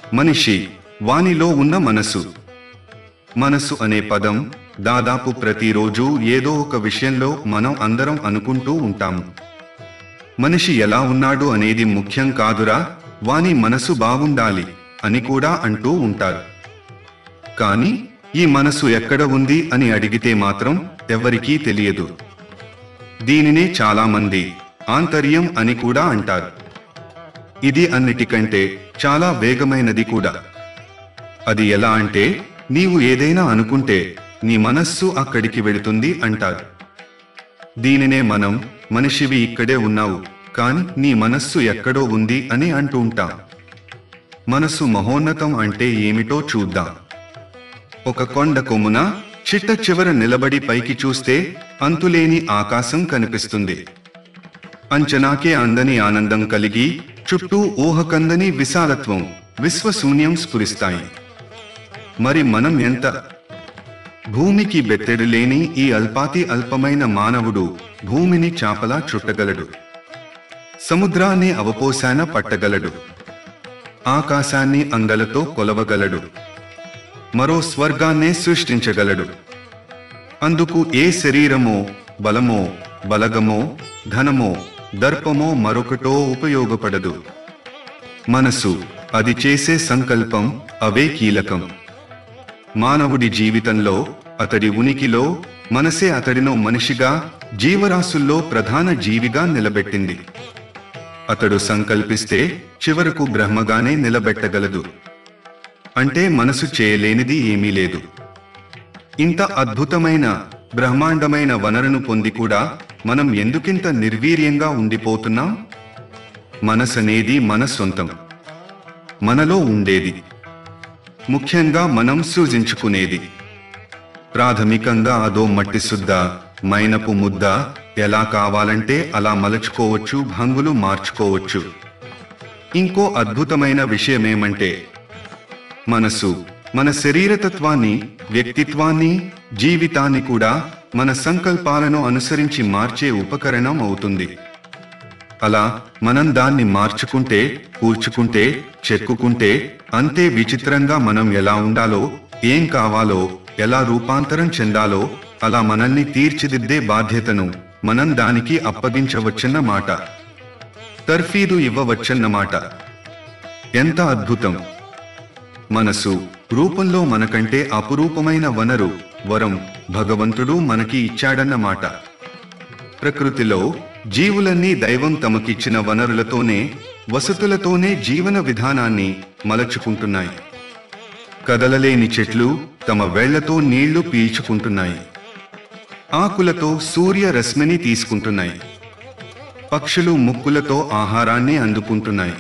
మనిషి వానిలో ఉన్న మనసు మనసు అనే పదం దాదాపు ప్రతిరోజు ఏదో ఒక విషయంలో మనం అందరం అనుకుంటూ ఉంటాము మనిషి ఎలా ఉన్నాడు అనేది ముఖ్యం కాదురా వాని మనసు బాగుండాలి అని కూడా అంటూ ఉంటారు కానీ ఈ మనసు ఎక్కడ ఉంది అని అడిగితే మాత్రం ఎవరికీ తెలియదు దీనినే చాలామంది ఆంతర్యం అని కూడా అంటారు ఇది అన్నిటికంటే చాలా వేగమైనది కూడా అది ఎలా అంటే నీవు ఏదైనా అనుకుంటే నీ మనస్సు అక్కడికి వెళుతుంది అంటారు దీనినే మనం మనిషివి ఇక్కడే ఉన్నావు కాని నీ మనస్సు ఎక్కడో ఉంది అని అంటూ ఉంటాం మనసు మహోన్నతం అంటే ఏమిటో చూద్దాం ఒక కొండ కొమ్మున చిట్ట చివర నిలబడి పైకి చూస్తే అంతులేని ఆకాశం కనిపిస్తుంది అంచనాకే అందని ఆనందం కలిగి చుట్టూ ఊహకందని విశాలత్వం విశ్వశూన్యం స్ఫురిస్తాయి మరి మనం ఎంత భూమికి బెత్తెడు లేని ఈ అల్పాతి అల్పమైన మానవుడు భూమిని చాపలా చుట్టగలడు సముద్రాన్ని అవపోశాన పట్టగలడు ఆకాశాన్ని అంగలతో కొలవగలడు మరో స్వర్గాన్నే సృష్టించగలడు అందుకు ఏ శరీరమో బలమో బలగమో ధనమో దర్పమో మరొకటో ఉపయోగపడదు మనసు అది చేసే సంకల్పం అవే కీలకం మానవుడి జీవితంలో అతడి ఉనికిలో మనసే అతడిను మనిషిగా జీవరాశుల్లో ప్రధాన జీవిగా నిలబెట్టింది అతడు సంకల్పిస్తే చివరకు బ్రహ్మగానే నిలబెట్టగలదు అంటే మనసు చేయలేనిది ఏమీ లేదు ఇంత అద్భుతమైన బ్రహ్మాండమైన వనరును పొంది కూడా మనం ఎందుకింత నిర్వీర్యంగా ఉండిపోతున్నాం మనసనేది మన సొంతం మనలో ఉండేది ముఖ్యంగా మనం సూచించుకునేది ప్రాథమికంగా అదో మట్టి శుద్ధ మైనపు ముద్ద ఎలా కావాలంటే అలా మలచుకోవచ్చు భంగులు మార్చుకోవచ్చు ఇంకో అద్భుతమైన విషయమేమంటే మనసు మన శరీరతత్వాన్ని వ్యక్తిత్వాన్ని జీవితాన్ని కూడా మన సంకల్పాలను అనుసరించి మార్చే ఉపకరణం అవుతుంది అలా మనం దాన్ని మార్చుకుంటే కూర్చుకుంటే చెక్కుకుంటే అంతే విచిత్రంగా మనం ఎలా ఉండాలో ఏం కావాలో ఎలా రూపాంతరం చెందాలో అలా మనల్ని తీర్చిదిద్దే బాధ్యతను మనం దానికి అప్పగించవచ్చన్నమాట తర్ఫీదు ఇవ్వవచ్చన్నమాట ఎంత అద్భుతం మనసు రూపంలో మనకంటే అపురూపమైన వనరు వరం భగవంతుడు మనకి ఇచ్చాడన్నమాట ప్రకృతిలో జీవులన్నీ దైవం తమకిచ్చిన వనరులతోనే వసతులతోనే జీవన విధానాన్ని మలచుకుంటున్నాయి కదలలేని చెట్లు తమ వేళ్లతో నీళ్లు పీల్చుకుంటున్నాయి ఆకులతో సూర్య రశ్మిని తీసుకుంటున్నాయి పక్షులు ముక్కులతో ఆహారాన్ని అందుకుంటున్నాయి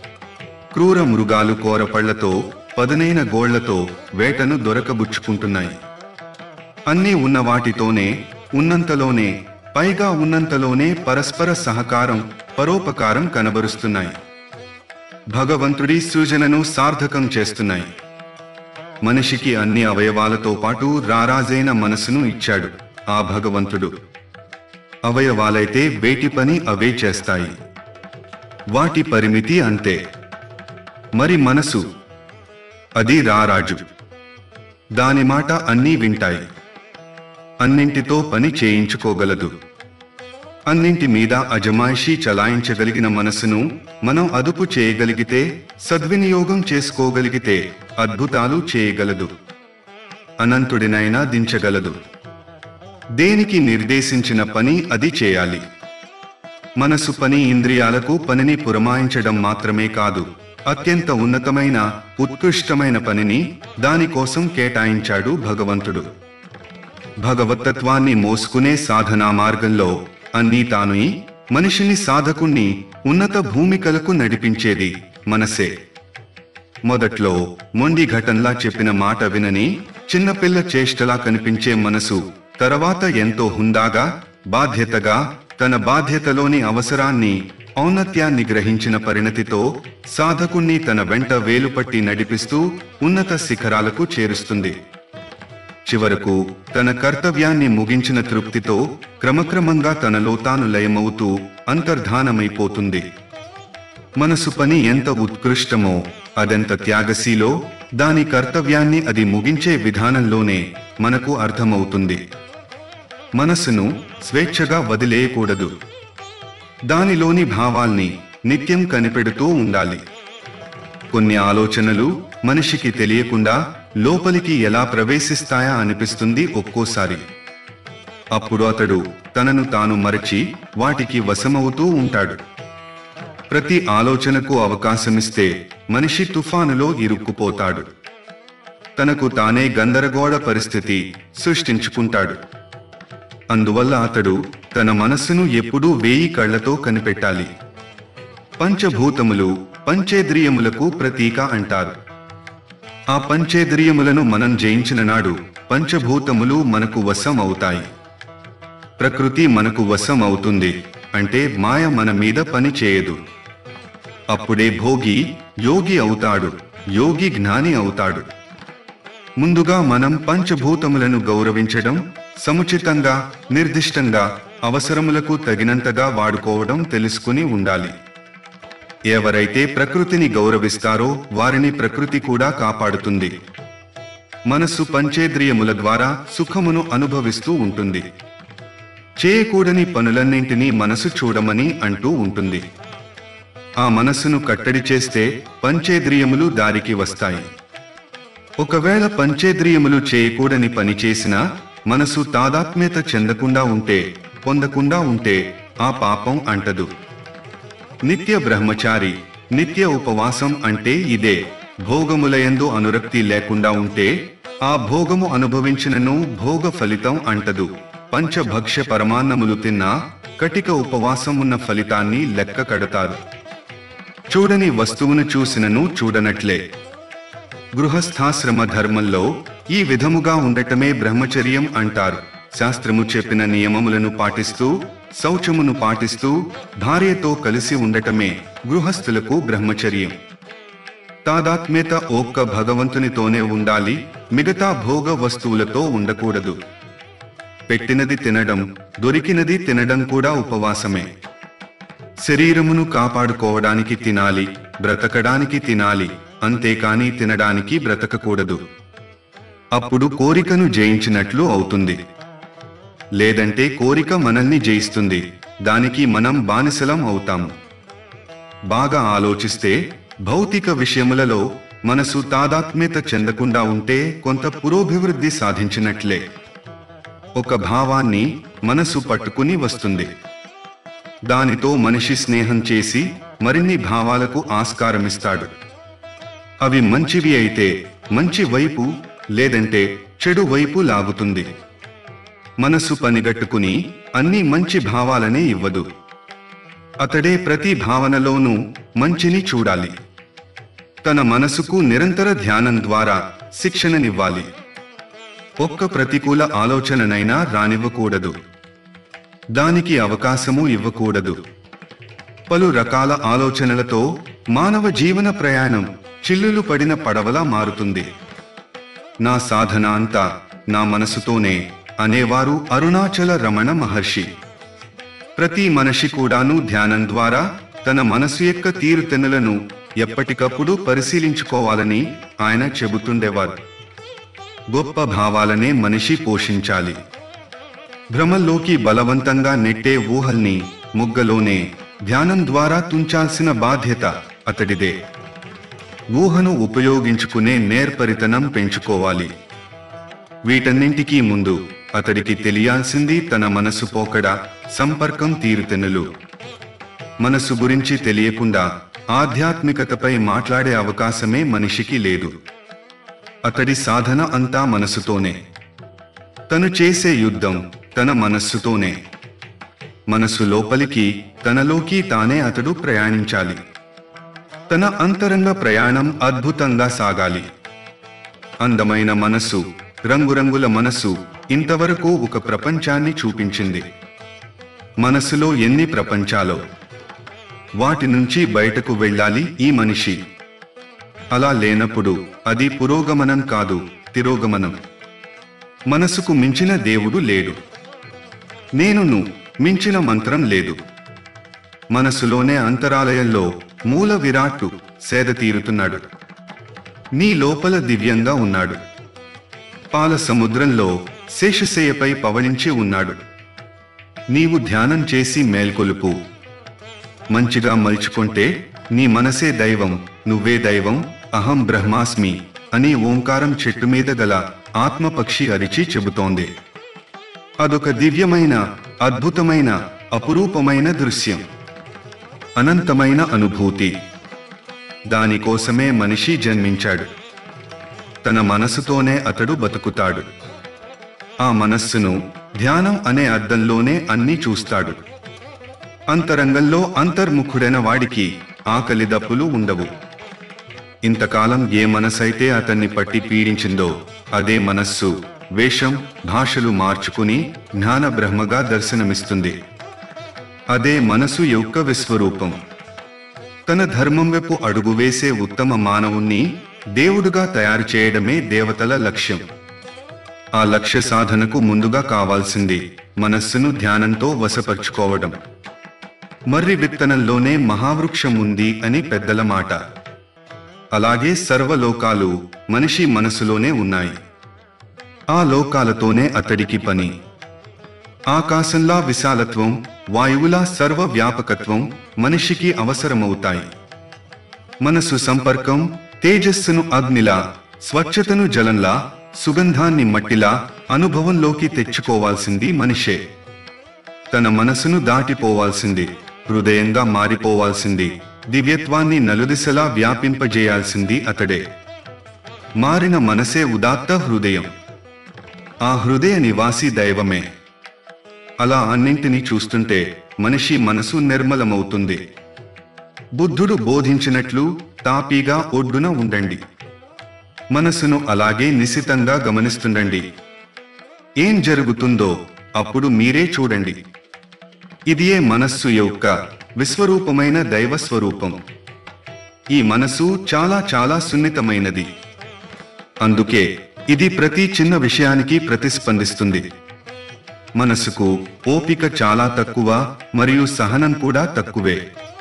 క్రూర మృగాలు కోరపళ్లతో పదునైన గోళ్లతో వేటను దొరకబుచ్చుకుంటున్నాయి అన్నీ ఉన్న వాటితోనే ఉన్నంతలోనే పైగా ఉన్నంతలోనే పరస్పర సహకారం పరోపకారం కనబరుస్తున్నాయి భగవంతుడి సూచనను సార్థకం చేస్తున్నాయి మనిషికి అన్ని అవయవాలతో పాటు రారాజైన మనసును ఇచ్చాడు ఆ భగవంతుడు అవయవాలైతే వేటి పని అవే చేస్తాయి వాటి పరిమితి అంతే మరి మనసు అది రారాజు దాని మాట అన్నీ వింటాయి అన్నింటితో పని చేయించుకోగలదు అన్నింటి మీద అజమాయిషీ చలాయించగలిగిన మనసును మనం అదుపు చేయగలిగితే సద్వినియోగం చేసుకోగలిగితే అద్భుతాలు చేయగలదు అనంతుడినైనా దించగలదు దేనికి నిర్దేశించిన పని అది చేయాలి మనసు పని ఇంద్రియాలకు పనిని పురమాయించడం మాత్రమే కాదు అత్యంత ఉన్నతమైన ఉత్కృష్టమైన పనిని దానికోసం కేటాయించాడు భగవంతుడు భగవతత్వాన్ని మోసుకునే సాధనా మార్గంలో అన్నీ తానుయి మనిషిని సాధకుణ్ణి ఉన్నత భూమికలకు నడిపించేది మనసే మొదట్లో మొండి ఘటంలా చెప్పిన మాట వినని చిన్నపిల్ల చేష్టలా కనిపించే మనసు తర్వాత ఎంతో హుందాగా బాధ్యతగా తన బాధ్యతలోని అవసరాన్ని ఔన్నత్యాన్ని గ్రహించిన పరిణతితో సాధకుణ్ణి తన వెంట వేలుపట్టి నడిపిస్తూ ఉన్నత శిఖరాలకు చేరుస్తుంది చివరకు తన కర్తవ్యాన్ని ముగించిన తృప్తితో క్రమక్రమంగా తనలో తాను లయమవుతూ అంతర్ధానమైపోతుంది మనసు పని ఎంత ఉత్కృష్టమో అదెంత త్యాగశీలో దాని కర్తవ్యాన్ని అది ముగించే విధానంలోనే మనకు అర్థమవుతుంది మనసును స్వేచ్ఛగా వదిలేయకూడదు దానిలోని భావాల్ని నిత్యం కనిపెడుతూ ఉండాలి కొన్ని ఆలోచనలు మనిషికి తెలియకుండా లోపలికి ఎలా ప్రవేశిస్తాయా అనిపిస్తుంది ఒక్కోసారి అప్పుడు అతడు తనను తాను మరచి వాటికి వశమవుతూ ఉంటాడు ప్రతి ఆలోచనకు అవకాశమిస్తే మనిషి తుఫానులో ఇరుక్కుపోతాడు తనకు తానే గందరగోళ పరిస్థితి సృష్టించుకుంటాడు అందువల్ల అతడు తన మనస్సును ఎప్పుడూ వేయి కళ్లతో కనిపెట్టాలి పంచభూతములు పంచేంద్రియములకు ప్రతీక అంటారు ఆ పంచేంద్రియములను మనం జయించిన నాడు పంచభూతములు మనకు వశం అవుతాయి ప్రకృతి మనకు వశం అవుతుంది అంటే మాయ మన మీద పని చేయదు అప్పుడే భోగి యోగి అవుతాడు యోగి జ్ఞాని అవుతాడు ముందుగా మనం పంచభూతములను గౌరవించడం సముచితంగా నిర్దిష్టంగా అవసరములకు తగినంతగా వాడుకోవడం తెలుసుకుని ఉండాలి ఎవరైతే ప్రకృతిని గౌరవిస్తారో వారిని ప్రకృతి కూడా కాపాడుతుంది మనసు పంచేంద్రియముల ద్వారా సుఖమును అనుభవిస్తూ ఉంటుంది చేయకూడని పనులన్నింటినీ మనసు చూడమని అంటూ ఉంటుంది ఆ మనస్సును కట్టడి చేస్తే పంచేంద్రియములు దారికి వస్తాయి ఒకవేళ పంచేంద్రియములు చేయకూడని పని చేసినా మనసు తాదాత్మ్యత చెందకుండా ఉంటే పొందకుండా ఉంటే ఆ పాపం అంటదు నిత్య బ్రహ్మచారి నిత్య ఉపవాసం అంటే ఇదే భోగములయందు అనురక్తి లేకుండా ఉంటే ఆ భోగము అనుభవించినను భోగ ఫలితం అంటదు పంచభక్ష్య పరమాన్నములు తిన్నా కటిక ఉపవాసం ఉన్న ఫలితాన్ని లెక్క కడతారు చూడని వస్తువును చూసినను చూడనట్లే గృహస్థాశ్రమ ధర్మంలో ఈ విధముగా ఉండటమే బ్రహ్మచర్యం అంటారు శాస్త్రము చెప్పిన నియమములను పాటిస్తూ శౌచమును పాటిస్తూ భార్యతో కలిసి ఉండటమే గృహస్థులకు బ్రహ్మచర్యం తాదాత్మ్యత ఒక్క భగవంతునితోనే ఉండాలి మిగతా భోగ వస్తువులతో ఉండకూడదు పెట్టినది తినడం దొరికినది తినడం కూడా ఉపవాసమే శరీరమును కాపాడుకోవడానికి తినాలి బ్రతకడానికి తినాలి అంతేకాని తినడానికి బ్రతకకూడదు అప్పుడు కోరికను జయించినట్లు అవుతుంది లేదంటే కోరిక మనల్ని జయిస్తుంది దానికి మనం బానిసలం అవుతాము బాగా ఆలోచిస్తే భౌతిక విషయములలో మనసు తాదాత్మ్యత చెందకుండా ఉంటే కొంత పురోభివృద్ధి సాధించినట్లే ఒక భావాన్ని మనసు పట్టుకుని వస్తుంది దానితో మనిషి స్నేహం చేసి మరిన్ని భావాలకు ఆస్కారమిస్తాడు అవి మంచివి అయితే మంచి వైపు లేదంటే చెడు వైపు లాగుతుంది మనసు పనిగట్టుకుని అన్ని మంచి భావాలనే ఇవ్వదు అతడే ప్రతి భావనలోనూ మంచిని చూడాలి తన మనసుకు నిరంతర ధ్యానం ద్వారా శిక్షణనివ్వాలి ఒక్క ప్రతికూల ఆలోచననైనా రానివ్వకూడదు దానికి అవకాశము ఇవ్వకూడదు పలు రకాల ఆలోచనలతో మానవ జీవన ప్రయాణం చిల్లులు పడిన పడవలా మారుతుంది నా సాధన అంతా నా మనసుతోనే అనేవారు అరుణాచల రమణ మహర్షి ప్రతి మనిషి కూడాను ధ్యానం ద్వారా తన మనసు యొక్క తీరుతెన్నులను ఎప్పటికప్పుడు పరిశీలించుకోవాలని ఆయన చెబుతుండేవారు గొప్ప భావాలనే మనిషి పోషించాలి భ్రమల్లోకి బలవంతంగా నెట్టే ఊహల్ని ముగ్గలోనే ధ్యానం ద్వారా తుంచాల్సిన బాధ్యత అతడిదే ఊహను ఉపయోగించుకునే నేర్పరితనం పెంచుకోవాలి వీటన్నింటికీ ముందు అతడికి తెలియాల్సింది తన మనసు పోకడ సంపర్కం తీరుతెన్నులు మనసు గురించి తెలియకుండా ఆధ్యాత్మికతపై మాట్లాడే అవకాశమే మనిషికి లేదు అతడి సాధన అంతా మనసుతోనే తను చేసే యుద్ధం తన మనస్సుతోనే మనసు లోపలికి తనలోకి తానే అతడు ప్రయాణించాలి తన అంతరంగ ప్రయాణం అద్భుతంగా సాగాలి అందమైన మనసు రంగురంగుల మనసు ఇంతవరకు ఒక ప్రపంచాన్ని చూపించింది మనసులో ఎన్ని ప్రపంచాలో వాటి నుంచి బయటకు వెళ్ళాలి ఈ మనిషి అలా లేనప్పుడు అది పురోగమనం కాదు తిరోగమనం మనసుకు మించిన దేవుడు లేడు నేనును మించిన మంత్రం లేదు మనసులోనే అంతరాలయంలో మూల విరాట్టు సేద తీరుతున్నాడు నీ లోపల దివ్యంగా ఉన్నాడు పాల సముద్రంలో శేషశయ్యపై పవళించి ఉన్నాడు నీవు ధ్యానం చేసి మేల్కొలుపు మంచిగా మలుచుకుంటే నీ మనసే దైవం నువ్వే దైవం అహం బ్రహ్మాస్మి అని ఓంకారం చెట్టు మీద గల ఆత్మపక్షి అరిచి చెబుతోంది అదొక దివ్యమైన అద్భుతమైన అపురూపమైన దృశ్యం అనంతమైన అనుభూతి దానికోసమే మనిషి జన్మించాడు తన మనసుతోనే అతడు బతుకుతాడు ఆ మనస్సును ధ్యానం అనే అద్దంలోనే అన్నీ చూస్తాడు అంతరంగంలో అంతర్ముఖుడైన వాడికి ఆకలి దప్పులు ఉండవు ఇంతకాలం ఏ మనసైతే అతన్ని పట్టి పీడించిందో అదే మనస్సు వేషం భాషలు మార్చుకుని జ్ఞాన బ్రహ్మగా దర్శనమిస్తుంది అదే మనసు యొక్క విశ్వరూపం తన ధర్మం వైపు అడుగు వేసే ఉత్తమ మానవుణ్ణి దేవుడుగా తయారు చేయడమే దేవతల లక్ష్యం ఆ లక్ష్య సాధనకు ముందుగా కావాల్సింది మనస్సును ధ్యానంతో వశపరుచుకోవడం మర్రి విత్తనంలోనే మహావృక్షం ఉంది అని పెద్దల మాట అలాగే సర్వలోకాలు మనిషి మనసులోనే ఉన్నాయి ఆ లోకాలతోనే అతడికి పని ఆకాశంలా విశాలత్వం వాయువులా సర్వ వ్యాపకత్వం మనిషికి అవసరమవుతాయి మనసు సంపర్కం తేజస్సును అగ్నిలా స్వచ్ఛతను జలంలా సుగంధాన్ని మట్టిలా అనుభవంలోకి తెచ్చుకోవాల్సింది మనిషే తన మనసును దాటిపోవాల్సింది హృదయంగా మారిపోవాల్సింది దివ్యత్వాన్ని నలుదిశలా వ్యాపింపజేయాల్సింది అతడే మారిన మనసే ఉదాత్త హృదయం ఆ హృదయ నివాసి దైవమే అలా అన్నింటినీ చూస్తుంటే మనిషి మనసు నిర్మలమవుతుంది బుద్ధుడు బోధించినట్లు తాపీగా ఒడ్డున ఉండండి మనసును అలాగే నిశితంగా గమనిస్తుండండి ఏం జరుగుతుందో అప్పుడు మీరే చూడండి ఇదియే మనస్సు యొక్క విశ్వరూపమైన దైవ స్వరూపం ఈ మనసు చాలా చాలా సున్నితమైనది అందుకే ఇది ప్రతి చిన్న విషయానికి ప్రతిస్పందిస్తుంది మనసుకు ఓపిక చాలా తక్కువ మరియు సహనం కూడా తక్కువే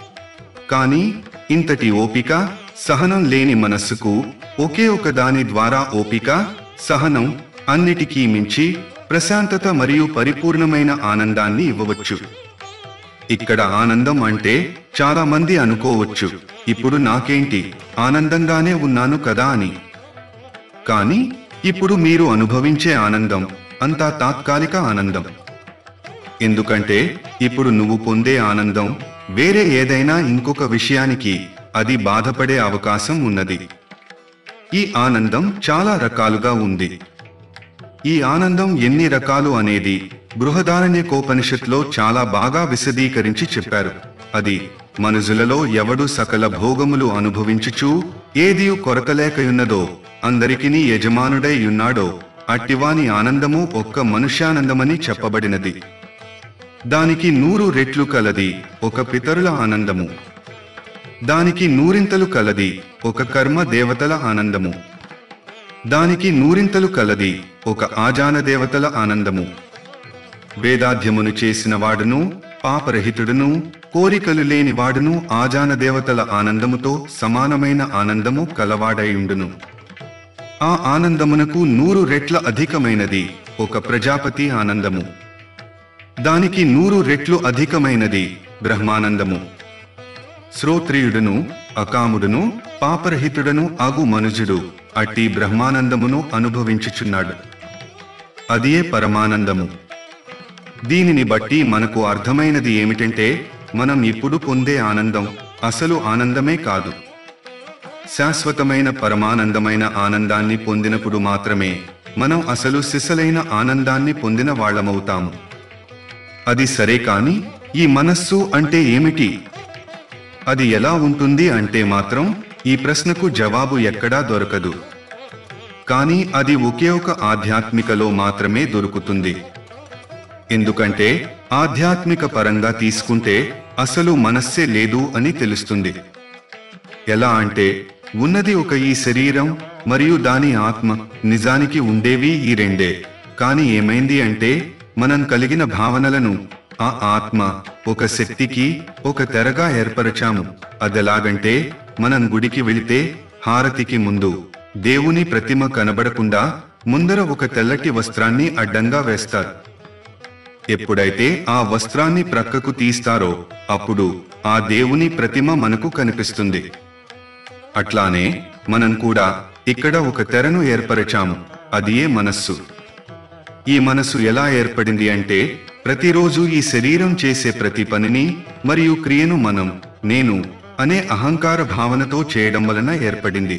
కానీ ఇంతటి ఓపిక సహనం లేని మనస్సుకు ఒకే ఒక దాని ద్వారా ఓపిక సహనం అన్నిటికీ మించి ప్రశాంతత మరియు పరిపూర్ణమైన ఆనందాన్ని ఇవ్వవచ్చు ఇక్కడ ఆనందం అంటే చాలా మంది అనుకోవచ్చు ఇప్పుడు నాకేంటి ఆనందంగానే ఉన్నాను కదా అని కానీ ఇప్పుడు మీరు అనుభవించే ఆనందం అంతా తాత్కాలిక ఆనందం ఎందుకంటే ఇప్పుడు నువ్వు పొందే ఆనందం వేరే ఏదైనా ఇంకొక విషయానికి అది బాధపడే అవకాశం ఉన్నది ఈ ఆనందం చాలా రకాలుగా ఉంది ఈ ఆనందం ఎన్ని రకాలు అనేది బృహదారణ్యకోపనిషత్లో చాలా బాగా విశదీకరించి చెప్పారు అది మనుజులలో ఎవడు సకల భోగములు అనుభవించుచు ఏది కొరతలేకయున్నదో అందరికిని యజమానుడై ఉన్నాడో అట్టివాని ఆనందము ఒక్క మనుష్యానందమని చెప్పబడినది దానికి నూరు రెట్లు కలది ఒక పితరుల ఆనందము దానికి నూరింతలు కలది ఒక కర్మ దేవతల ఆనందము దానికి నూరింతలు కలది ఒక ఆజాన దేవతల ఆనందము వేదాధ్యమును చేసిన వాడును పాపరహితుడును కోరికలు లేని వాడును ఆజాన దేవతల ఆనందముతో సమానమైన ఆనందము కలవాడైయుండును ఆ ఆనందమునకు నూరు రెట్ల అధికమైనది ఒక ప్రజాపతి ఆనందము దానికి నూరు రెట్లు అధికమైనది బ్రహ్మానందము శ్రోత్రియుడును అకాముడును పాపరహితుడను అగు మనుజుడు అట్టి బ్రహ్మానందమును అనుభవించుచున్నాడు అదియే పరమానందము దీనిని బట్టి మనకు అర్థమైనది ఏమిటంటే మనం ఇప్పుడు పొందే ఆనందం అసలు ఆనందమే కాదు శాశ్వతమైన పరమానందమైన ఆనందాన్ని పొందినప్పుడు మాత్రమే మనం అసలు సిసలైన ఆనందాన్ని పొందిన వాళ్ళమవుతాము అది సరే కాని ఈ మనస్సు అంటే ఏమిటి అది ఎలా ఉంటుంది అంటే మాత్రం ఈ ప్రశ్నకు జవాబు ఎక్కడా దొరకదు కానీ అది ఒకే ఒక ఆధ్యాత్మికలో మాత్రమే దొరుకుతుంది ఎందుకంటే ఆధ్యాత్మిక పరంగా తీసుకుంటే అసలు మనస్సే లేదు అని తెలుస్తుంది ఎలా అంటే ఉన్నది ఒక ఈ శరీరం మరియు దాని ఆత్మ నిజానికి ఉండేవి ఈ రెండే కాని ఏమైంది అంటే మనం కలిగిన భావనలను ఆ ఆత్మ ఒక శక్తికి ఒక తెరగా ఏర్పరచాము అదెలాగంటే మనం గుడికి వెళితే హారతికి ముందు దేవుని ప్రతిమ కనబడకుండా ముందర ఒక తెల్లటి వస్త్రాన్ని అడ్డంగా వేస్తారు ఎప్పుడైతే ఆ వస్త్రాన్ని ప్రక్కకు తీస్తారో అప్పుడు ఆ దేవుని ప్రతిమ మనకు కనిపిస్తుంది అట్లానే మనం కూడా ఇక్కడ ఒక తెరను ఏర్పరచాము అదియే మనస్సు ఈ మనసు ఎలా ఏర్పడింది అంటే ప్రతిరోజు ఈ శరీరం చేసే ప్రతి పనిని మరియు క్రియను మనం నేను అనే అహంకార భావనతో చేయడం వలన ఏర్పడింది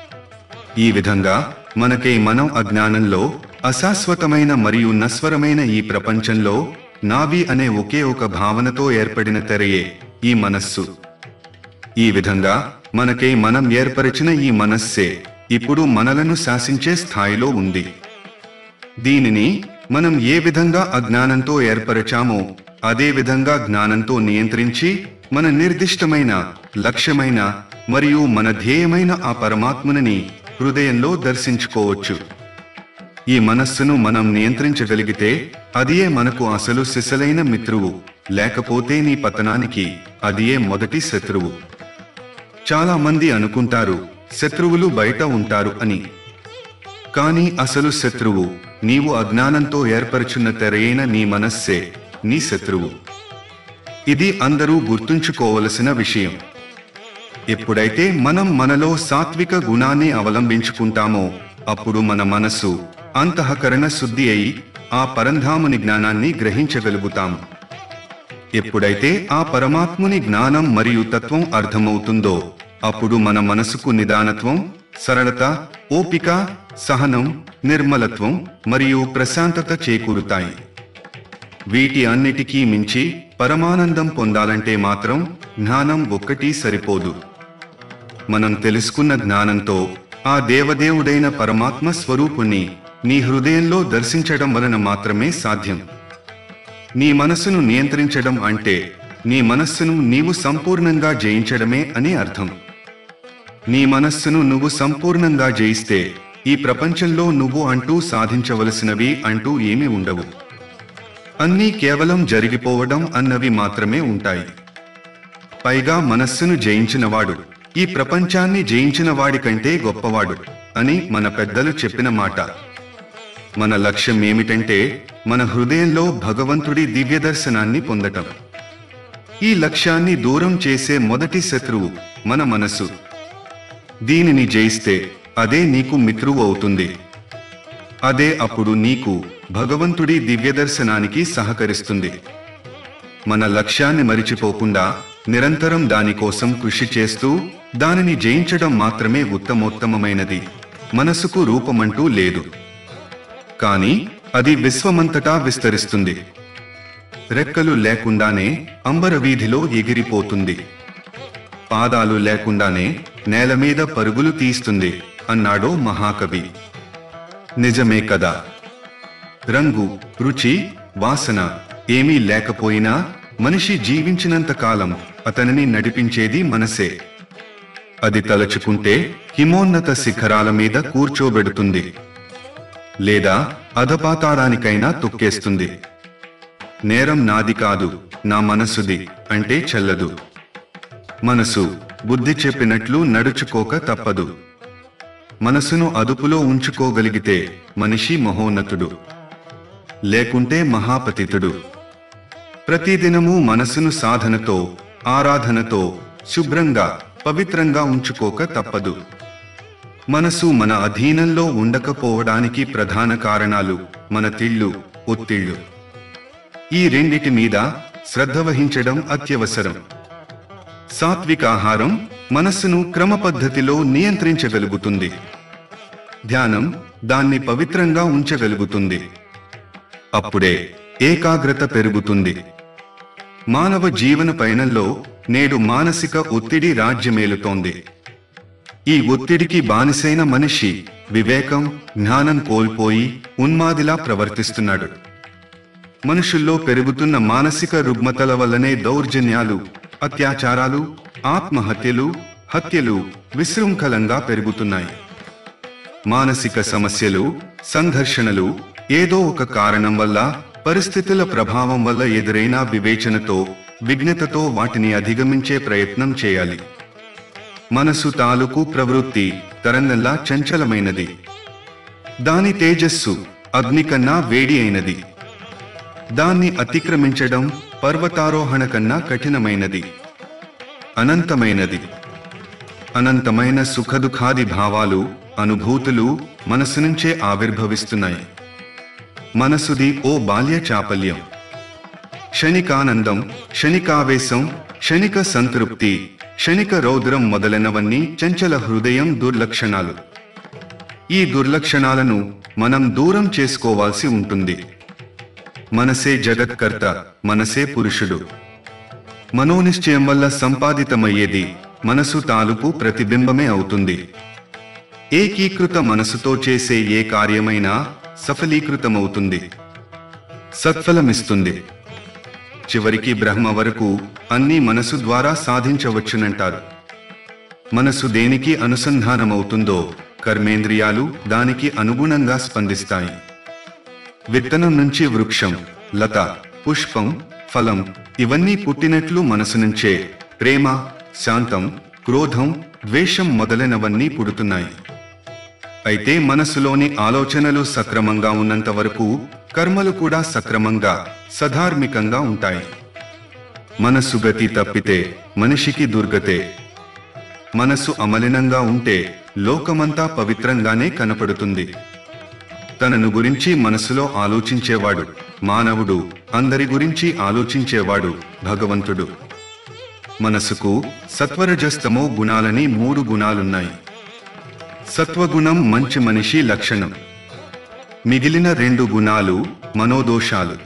ఈ విధంగా మనకై మనం అజ్ఞానంలో అశాశ్వతమైన మరియు నస్వరమైన ఈ ప్రపంచంలో నావి అనే ఒకే ఒక భావనతో ఏర్పడిన తెరయే ఈ మనస్సు ఈ విధంగా మనకై మనం ఏర్పరిచిన ఈ మనస్సే ఇప్పుడు మనలను శాసించే స్థాయిలో ఉంది దీనిని మనం ఏ విధంగా అజ్ఞానంతో ఏర్పరచామో అదే విధంగా జ్ఞానంతో నియంత్రించి మన నిర్దిష్టమైన లక్ష్యమైన మరియు మన ధ్యేయమైన ఆ పరమాత్మని హృదయంలో దర్శించుకోవచ్చు ఈ మనస్సును మనం నియంత్రించగలిగితే అదియే మనకు అసలు సిసలైన మిత్రువు లేకపోతే నీ పతనానికి అదియే మొదటి శత్రువు చాలా మంది అనుకుంటారు శత్రువులు బయట ఉంటారు అని కానీ అసలు శత్రువు నీవు అజ్ఞానంతో ఏర్పరచున్న తెరయైన నీ మనస్సే నీ శత్రువు ఇది అందరూ గుర్తుంచుకోవలసిన విషయం ఎప్పుడైతే మనం మనలో సాత్విక గుణాన్ని అవలంబించుకుంటామో అప్పుడు మన మనసు అంతఃకరణ శుద్ధి అయి ఆ పరంధాముని జ్ఞానాన్ని గ్రహించగలుగుతాము ఎప్పుడైతే ఆ పరమాత్ముని జ్ఞానం మరియు తత్వం అర్థమవుతుందో అప్పుడు మన మనసుకు నిదానత్వం సరళత ఓపిక సహనం నిర్మలత్వం మరియు ప్రశాంతత చేకూరుతాయి వీటి అన్నిటికీ మించి పరమానందం పొందాలంటే మాత్రం జ్ఞానం ఒక్కటి సరిపోదు మనం తెలుసుకున్న జ్ఞానంతో ఆ దేవదేవుడైన పరమాత్మ స్వరూపుణ్ణి నీ హృదయంలో దర్శించడం వలన మాత్రమే సాధ్యం నీ మనస్సును నియంత్రించడం అంటే నీ మనస్సును నీవు సంపూర్ణంగా జయించడమే అని అర్థం నీ మనస్సును నువ్వు సంపూర్ణంగా జయిస్తే ఈ ప్రపంచంలో నువ్వు అంటూ సాధించవలసినవి అంటూ ఏమీ ఉండవు అన్నీ కేవలం జరిగిపోవడం అన్నవి మాత్రమే ఉంటాయి పైగా మనస్సును జయించినవాడు ఈ ప్రపంచాన్ని జయించిన వాడి కంటే గొప్పవాడు అని మన పెద్దలు చెప్పిన మాట మన లక్ష్యం ఏమిటంటే మన హృదయంలో భగవంతుడి దివ్య దర్శనాన్ని పొందటం ఈ లక్ష్యాన్ని దూరం చేసే మొదటి శత్రువు మన మనసు దీనిని జయిస్తే అదే నీకు మిత్రువు అవుతుంది అదే అప్పుడు నీకు భగవంతుడి దివ్య దర్శనానికి సహకరిస్తుంది మన లక్ష్యాన్ని మరిచిపోకుండా నిరంతరం దానికోసం కృషి చేస్తూ దానిని జయించడం మాత్రమే ఉత్తమోత్తమమైనది మనసుకు రూపమంటూ లేదు కానీ అది విశ్వమంతటా విస్తరిస్తుంది రెక్కలు లేకుండానే అంబర వీధిలో ఎగిరిపోతుంది పాదాలు లేకుండానే నేల మీద పరుగులు తీస్తుంది అన్నాడో మహాకవి నిజమే కదా రంగు రుచి వాసన ఏమీ లేకపోయినా మనిషి జీవించినంత కాలం అతనిని నడిపించేది మనసే అది తలచుకుంటే హిమోన్నత శిఖరాల మీద కూర్చోబెడుతుంది లేదా అధపాతాళానికైనా తొక్కేస్తుంది నేరం నాది కాదు నా మనసుది అంటే చెల్లదు మనసు బుద్ధి చెప్పినట్లు నడుచుకోక తప్పదు మనసును అదుపులో ఉంచుకోగలిగితే మనిషి మహోన్నతుడు లేకుంటే మహాపతితుడు ప్రతిదినము మనసును సాధనతో ఆరాధనతో శుభ్రంగా పవిత్రంగా ఉంచుకోక తప్పదు మనసు మన అధీనంలో ఉండకపోవడానికి ప్రధాన కారణాలు మన తిళ్ళు ఒత్తిళ్లు ఈ రెండిటి మీద శ్రద్ధ వహించడం అత్యవసరం సాత్విక ఆహారం మనస్సును క్రమ పద్ధతిలో నియంత్రించగలుగుతుంది ధ్యానం దాన్ని పవిత్రంగా ఉంచగలుగుతుంది అప్పుడే ఏకాగ్రత పెరుగుతుంది మానవ జీవన పయనంలో నేడు మానసిక ఒత్తిడి రాజ్యమేలుతోంది ఈ ఒత్తిడికి బానిసైన మనిషి వివేకం జ్ఞానం కోల్పోయి ఉన్మాదిలా ప్రవర్తిస్తున్నాడు మనుషుల్లో పెరుగుతున్న మానసిక రుగ్మతల వల్లనే దౌర్జన్యాలు అత్యాచారాలు ఆత్మహత్యలు హత్యలు విశృంఖలంగా పెరుగుతున్నాయి మానసిక సమస్యలు సంఘర్షణలు ఏదో ఒక కారణం వల్ల పరిస్థితుల ప్రభావం వల్ల ఎదురైన వివేచనతో విఘ్నతతో వాటిని అధిగమించే ప్రయత్నం చేయాలి మనసు తాలూకు ప్రవృత్తి తరంగల్లా చంచలమైనది దాని తేజస్సు అగ్ని కన్నా వేడి అయినది దాన్ని అతిక్రమించడం పర్వతారోహణ కన్నా కఠినమైనది అనంతమైనది అనంతమైన సుఖదుఖాది భావాలు అనుభూతులు మనసు నుంచే ఆవిర్భవిస్తున్నాయి మనసుది ఓ బాల్య చాపల్యం క్షణికానందం క్షణికావేశం క్షణిక సంతృప్తి క్షణిక రౌద్రం మొదలైనవన్నీ చంచల హృదయం దుర్లక్షణాలు ఈ దుర్లక్షణాలను మనం దూరం చేసుకోవాల్సి ఉంటుంది మనసే జగత్కర్త మనసే పురుషుడు మనోనిశ్చయం వల్ల సంపాదితమయ్యేది మనసు తాలూకు ప్రతిబింబమే అవుతుంది ఏకీకృత మనసుతో చేసే ఏ కార్యమైనా సఫలీకృతమవుతుంది సత్ఫలమిస్తుంది చివరికి బ్రహ్మ వరకు అన్ని మనసు ద్వారా సాధించవచ్చునంటారు మనసు దేనికి అనుసంధానమవుతుందో కర్మేంద్రియాలు దానికి అనుగుణంగా స్పందిస్తాయి విత్తనం నుంచి వృక్షం లత పుష్పం ఫలం ఇవన్నీ పుట్టినట్లు మనసు నుంచే ప్రేమ శాంతం క్రోధం ద్వేషం మొదలైనవన్నీ పుడుతున్నాయి అయితే మనసులోని ఆలోచనలు సక్రమంగా ఉన్నంత వరకు కర్మలు కూడా సక్రమంగా సధార్మికంగా ఉంటాయి మనసు గతి తప్పితే మనిషికి దుర్గతే మనసు అమలినంగా ఉంటే లోకమంతా పవిత్రంగానే కనపడుతుంది తనను గురించి మనసులో ఆలోచించేవాడు మానవుడు అందరి గురించి ఆలోచించేవాడు భగవంతుడు మనసుకు సత్వరజస్తమో గుణాలని మూడు గుణాలున్నాయి సత్వగుణం మంచి మనిషి లక్షణం మిగిలిన రెండు గుణాలు మనోదోషాలు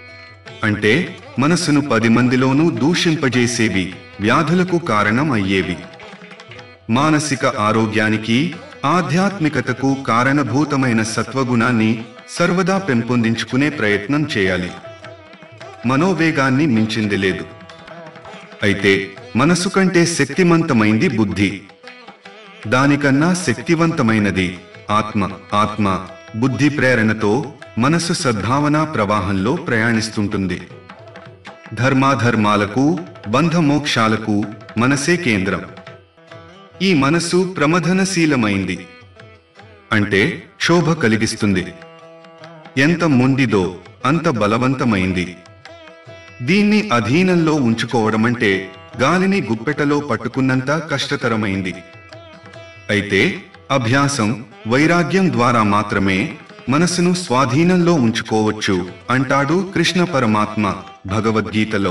అంటే మనసును పది మందిలోనూ దూషింపజేసేవి వ్యాధులకు కారణం అయ్యేవి మానసిక ఆరోగ్యానికి ఆధ్యాత్మికతకు కారణభూతమైన సత్వగుణాన్ని సర్వదా పెంపొందించుకునే ప్రయత్నం చేయాలి మనోవేగాన్ని మించింది లేదు అయితే మనసు కంటే శక్తిమంతమైంది బుద్ధి దానికన్నా శక్తివంతమైనది ఆత్మ ఆత్మ బుద్ధి ప్రేరణతో మనసు సద్భావనా ప్రవాహంలో ప్రయాణిస్తుంటుంది ధర్మాధర్మాలకు బంధమోక్షాలకు మనసే కేంద్రం ఈ మనసు ప్రమథనశీలమైంది అంటే శోభ కలిగిస్తుంది ఎంత మొండిదో అంత బలవంతమైంది దీన్ని అధీనంలో ఉంచుకోవడమంటే గాలిని గుప్పెటలో పట్టుకున్నంత కష్టతరమైంది అయితే అభ్యాసం వైరాగ్యం ద్వారా మాత్రమే మనసును స్వాధీనంలో ఉంచుకోవచ్చు అంటాడు కృష్ణ పరమాత్మ భగవద్గీతలో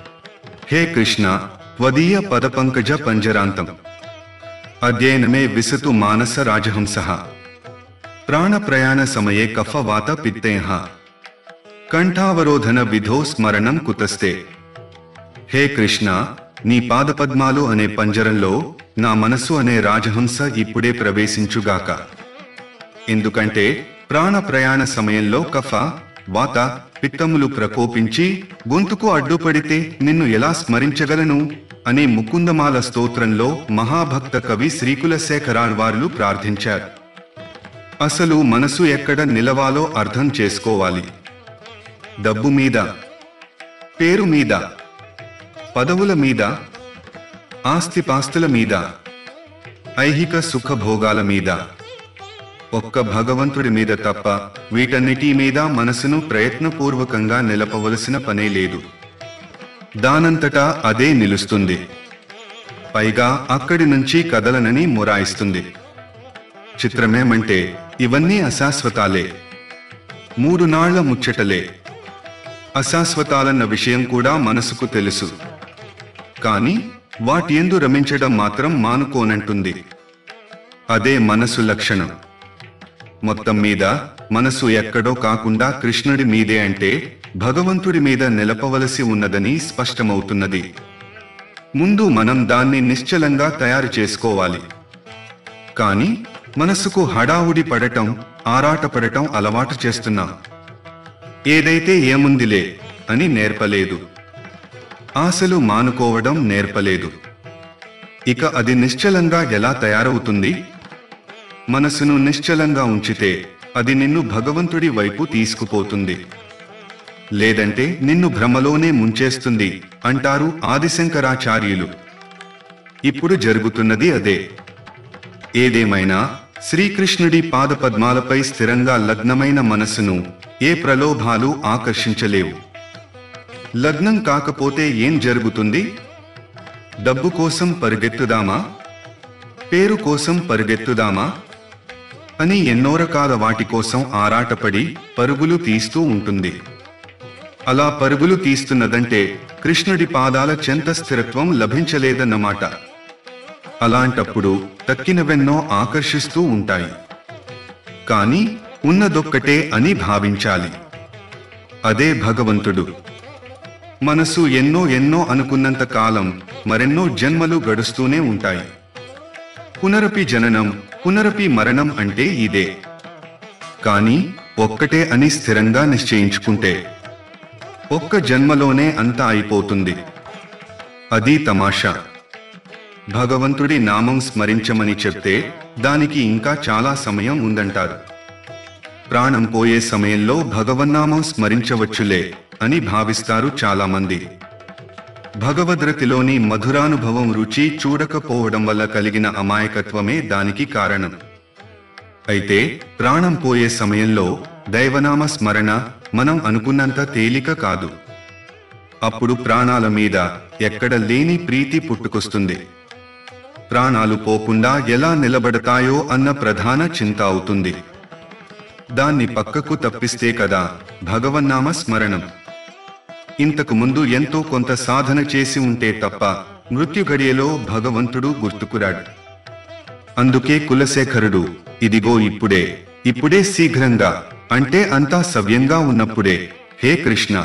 హే కృష్ణ త్వదీయ పదపంకజ పంజరాంతం అధ్యయనమే విసతు మానస రాజహంస ప్రాణ ప్రయాణ సమయే కఫ వాత పిత్తేహ కంఠావరోధన విధో స్మరణం కుతస్తే హే కృష్ణ నీ పాదపద్మాలు అనే పంజరంలో నా మనసు అనే రాజహంస ఇప్పుడే ప్రవేశించుగాక ఎందుకంటే ప్రాణ ప్రయాణ సమయంలో కఫ వాత పిత్తములు ప్రకోపించి గొంతుకు అడ్డుపడితే నిన్ను ఎలా స్మరించగలను అనే ముకుందమాల స్తోత్రంలో మహాభక్త కవి శ్రీకులశేఖరాళ్వార్లు ప్రార్థించారు అసలు మనసు ఎక్కడ నిలవాలో అర్థం చేసుకోవాలి డబ్బు మీద పేరు మీద పదవుల మీద ఆస్తిపాస్తుల మీద ఐహిక సుఖభోగాల మీద ఒక్క భగవంతుడి మీద తప్ప వీటన్నిటి మీద మనసును ప్రయత్నపూర్వకంగా నిలపవలసిన పనే లేదు దానంతటా అదే నిలుస్తుంది పైగా అక్కడి నుంచి కదలనని మొరాయిస్తుంది చిత్రమేమంటే ఇవన్నీ అశాశ్వతాలే మూడు నాళ్ల ముచ్చటలే అశాశ్వతాలన్న విషయం కూడా మనసుకు తెలుసు కాని వాటి ఎందు రమించడం మాత్రం మానుకోనంటుంది అదే మనసు లక్షణం మొత్తం మీద మనసు ఎక్కడో కాకుండా కృష్ణుడి మీదే అంటే భగవంతుడి మీద నిలపవలసి ఉన్నదని స్పష్టమవుతున్నది ముందు మనం దాన్ని నిశ్చలంగా తయారు చేసుకోవాలి కాని మనసుకు హడావుడి పడటం ఆరాటపడటం అలవాటు చేస్తున్నాం ఏదైతే ఏముందిలే అని నేర్పలేదు ఆశలు మానుకోవడం నేర్పలేదు ఇక అది నిశ్చలంగా ఎలా తయారవుతుంది మనసును నిశ్చలంగా ఉంచితే అది నిన్ను భగవంతుడి వైపు తీసుకుపోతుంది లేదంటే నిన్ను భ్రమలోనే ముంచేస్తుంది అంటారు ఆదిశంకరాచార్యులు ఇప్పుడు జరుగుతున్నది అదే ఏదేమైనా శ్రీకృష్ణుడి పాదపద్మాలపై స్థిరంగా లగ్నమైన మనసును ఏ ప్రలోభాలు ఆకర్షించలేవు లగ్నం కాకపోతే ఏం జరుగుతుంది డబ్బు కోసం పరిగెత్తుదామా పేరు కోసం పరిగెత్తుదామా అని ఎన్నో రకాల వాటి కోసం ఆరాటపడి పరుగులు తీస్తూ ఉంటుంది అలా పరుగులు తీస్తున్నదంటే కృష్ణుడి పాదాల చెంత స్థిరత్వం లభించలేదన్నమాట అలాంటప్పుడు తక్కినవెన్నో ఆకర్షిస్తూ ఉంటాయి కానీ ఉన్నదొక్కటే అని భావించాలి అదే భగవంతుడు మనసు ఎన్నో ఎన్నో అనుకున్నంత కాలం మరెన్నో జన్మలు గడుస్తూనే ఉంటాయి పునరపి జననం పునరపి మరణం అంటే ఇదే కానీ ఒక్కటే అని స్థిరంగా నిశ్చయించుకుంటే ఒక్క జన్మలోనే అంతా అయిపోతుంది అది తమాషా భగవంతుడి నామం స్మరించమని చెప్తే దానికి ఇంకా చాలా సమయం ఉందంటారు ప్రాణం పోయే సమయంలో భగవన్నామం స్మరించవచ్చులే అని భావిస్తారు చాలామంది భగవద్రతిలోని మధురానుభవం రుచి చూడకపోవడం వల్ల కలిగిన అమాయకత్వమే దానికి కారణం అయితే ప్రాణం పోయే సమయంలో దైవనామ స్మరణ మనం అనుకున్నంత తేలిక కాదు అప్పుడు ప్రాణాల మీద ఎక్కడ లేని ప్రీతి పుట్టుకొస్తుంది ప్రాణాలు పోకుండా ఎలా నిలబడతాయో అన్న ప్రధాన చింత అవుతుంది దాన్ని పక్కకు తప్పిస్తే కదా భగవన్నామ స్మరణం ఇంతకు ముందు ఎంతో కొంత సాధన చేసి ఉంటే తప్ప మృత్యు గడియలో భగవంతుడు గుర్తుకురాడు అందుకే కులశేఖరుడు ఇదిగో ఇప్పుడే ఇప్పుడే శీఘ్రంగా అంటే అంతా సవ్యంగా ఉన్నప్పుడే హే కృష్ణ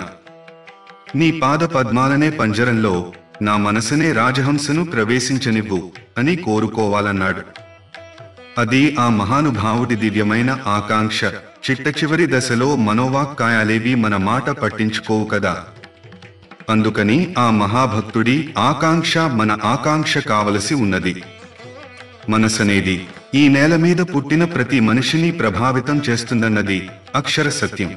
నీ పాద పద్మాలనే పంజరంలో నా మనసునే రాజహంసను ప్రవేశించనివ్వు అని కోరుకోవాలన్నాడు అది ఆ మహానుభావుడి దివ్యమైన ఆకాంక్ష చిట్ట చివరి దశలో మనోవాక్కాయాలేవి మన మాట పట్టించుకోవు కదా అందుకని ఆ మహాభక్తుడి ఆకాంక్ష మన ఆకాంక్ష కావలసి ఉన్నది మనసనేది ఈ నేల మీద పుట్టిన ప్రతి మనిషిని ప్రభావితం చేస్తుందన్నది అక్షర సత్యం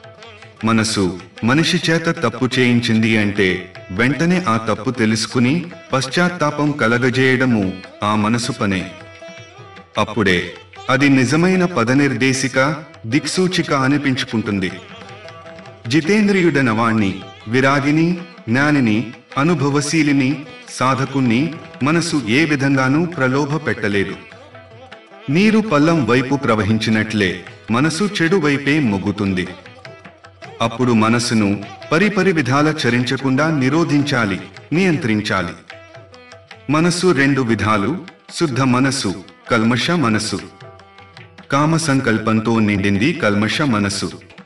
మనసు మనిషి చేత తప్పు చేయించింది అంటే వెంటనే ఆ తప్పు తెలుసుకుని పశ్చాత్తాపం కలగజేయడము ఆ మనసు పనే అప్పుడే అది నిజమైన పదనిర్దేశిక దిక్సూచిక అనిపించుకుంటుంది జితేంద్రియుడన వాణ్ణి విరాగిని జ్ఞానిని అనుభవశీలిని సాధకుణ్ణి మనసు ఏ విధంగానూ ప్రలోభ పెట్టలేదు నీరు పల్లం వైపు ప్రవహించినట్లే మనసు చెడు వైపే మొగ్గుతుంది అప్పుడు మనసును పరిపరి విధాల చరించకుండా నిరోధించాలి నియంత్రించాలి మనసు రెండు విధాలు శుద్ధ మనసు కల్మష మనసు కామ సంకల్పంతో నిండింది కల్మష మనసు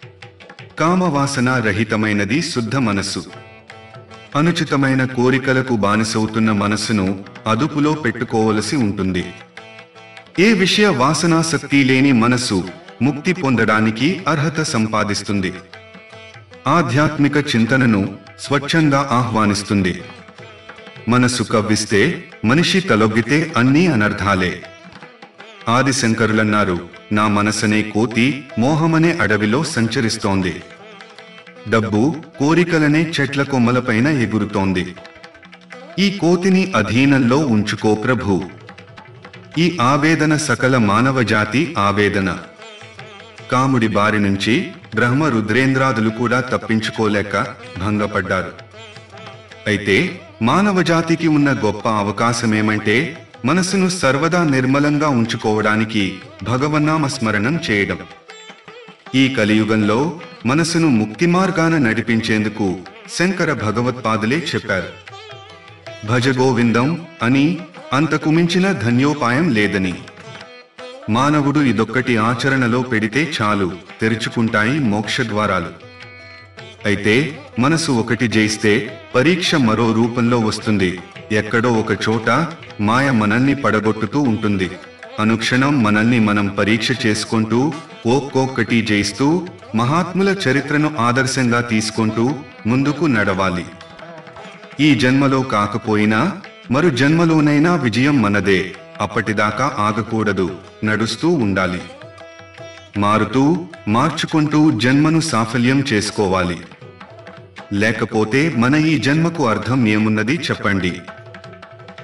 కామవాసన రహితమైనది శుద్ధ మనసు అనుచితమైన కోరికలకు బానిసవుతున్న మనసును అదుపులో పెట్టుకోవలసి ఉంటుంది ఏ విషయ వాసనాసక్తి లేని మనసు ముక్తి పొందడానికి అర్హత సంపాదిస్తుంది ఆధ్యాత్మిక చింతనను స్వచ్ఛంగా ఆహ్వానిస్తుంది మనసు కవ్విస్తే మనిషి తలొగ్గితే అన్నీ అనర్థాలే ఆదిశంకరులన్నారు నా మనసనే కోతి మోహమనే అడవిలో సంచరిస్తోంది డబ్బు కోరికలనే చెట్ల కొమ్మలపైన ఎగురుతోంది ఈ కోతిని అధీనంలో ఉంచుకో ప్రభు ఈ ఆవేదన సకల మానవ జాతి ఆవేదన కాముడి బారి నుంచి బ్రహ్మ రుద్రేంద్రాదులు కూడా తప్పించుకోలేక భంగపడ్డారు అయితే మానవ జాతికి ఉన్న గొప్ప అవకాశమేమంటే మనసును సర్వదా నిర్మలంగా ఉంచుకోవడానికి భగవన్నామ స్మరణం చేయడం ఈ కలియుగంలో మనసును ముక్తి మార్గాన నడిపించేందుకు శంకర భగవత్పాదులే చెప్పారు భజ గోవిందం అని అంతకు మించిన ధన్యోపాయం లేదని మానవుడు ఇదొక్కటి ఆచరణలో పెడితే చాలు తెరుచుకుంటాయి మోక్ష ద్వారాలు అయితే మనసు ఒకటి జయిస్తే పరీక్ష మరో రూపంలో వస్తుంది ఎక్కడో ఒక చోట మాయ మనల్ని పడగొట్టుతూ ఉంటుంది అనుక్షణం మనల్ని మనం పరీక్ష చేసుకుంటూ ఒక్కొక్కటి జయిస్తూ మహాత్ముల చరిత్రను ఆదర్శంగా తీసుకుంటూ ముందుకు నడవాలి ఈ జన్మలో కాకపోయినా మరు జన్మలోనైనా విజయం మనదే అప్పటిదాకా ఆగకూడదు నడుస్తూ ఉండాలి మారుతూ మార్చుకుంటూ జన్మను సాఫల్యం చేసుకోవాలి లేకపోతే మన ఈ జన్మకు అర్థం ఏమున్నది చెప్పండి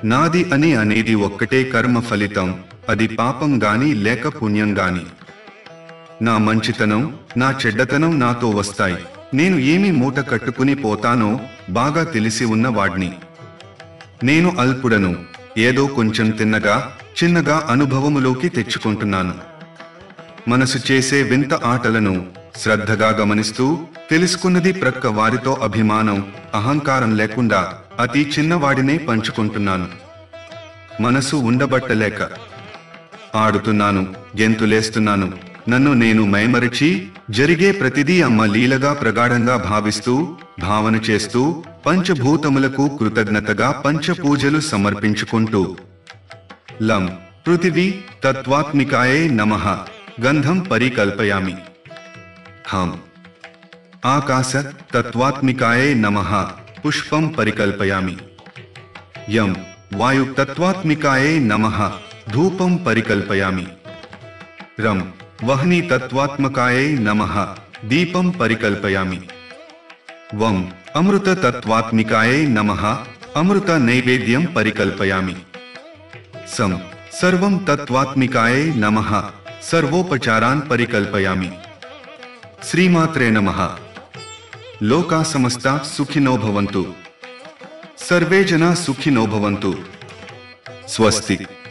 నాది అని అనేది ఒక్కటే కర్మ ఫలితం అది పాపం గాని లేక పుణ్యం గాని నా మంచితనం నా చెడ్డతనం నాతో వస్తాయి నేను ఏమి మూట కట్టుకుని పోతానో బాగా తెలిసి ఉన్న వాడ్ని నేను అల్పుడను ఏదో కొంచెం తిన్నగా చిన్నగా అనుభవములోకి తెచ్చుకుంటున్నాను మనసు చేసే వింత ఆటలను శ్రద్ధగా గమనిస్తూ తెలుసుకున్నది ప్రక్క వారితో అభిమానం అహంకారం లేకుండా అతి చిన్నవాడినే పంచుకుంటున్నాను మనసు ఉండబట్టలేక ఆడుతున్నాను గెంతులేస్తున్నాను నన్ను నేను మైమరిచి జరిగే ప్రతిదీ అమ్మ లీలగా ప్రగాఢంగా భావిస్తూ భావన చేస్తూ పంచభూతములకు కృతజ్ఞతగా పంచపూజలు సమర్పించుకుంటూ లం పృథివీ తత్వాత్మికాయే నమః గంధం పరికల్పయామి హం ఆకాశ తత్వాత్మికాయే నమః పుష్పం పరికల్పయామి యం వాయు తత్వాత్మికాయే నమః ధూపం పరికల్పయామి రం వహ్ని తత్వాత్మకాయే నమః దీపం పరికల్పయామి వం అమృత తత్వాత్మికాయే నమః అమృత నైవేద్యం పరికల్పయామి సం సర్వం తత్వాత్మికాయే నమః సర్వోపచారాన్ పరికల్పయామి శ్రీమాత్రే నమః లోకా సమస్త సుఖినో భవంతు సర్వే జనా సుఖినో భవంతు స్వస్తి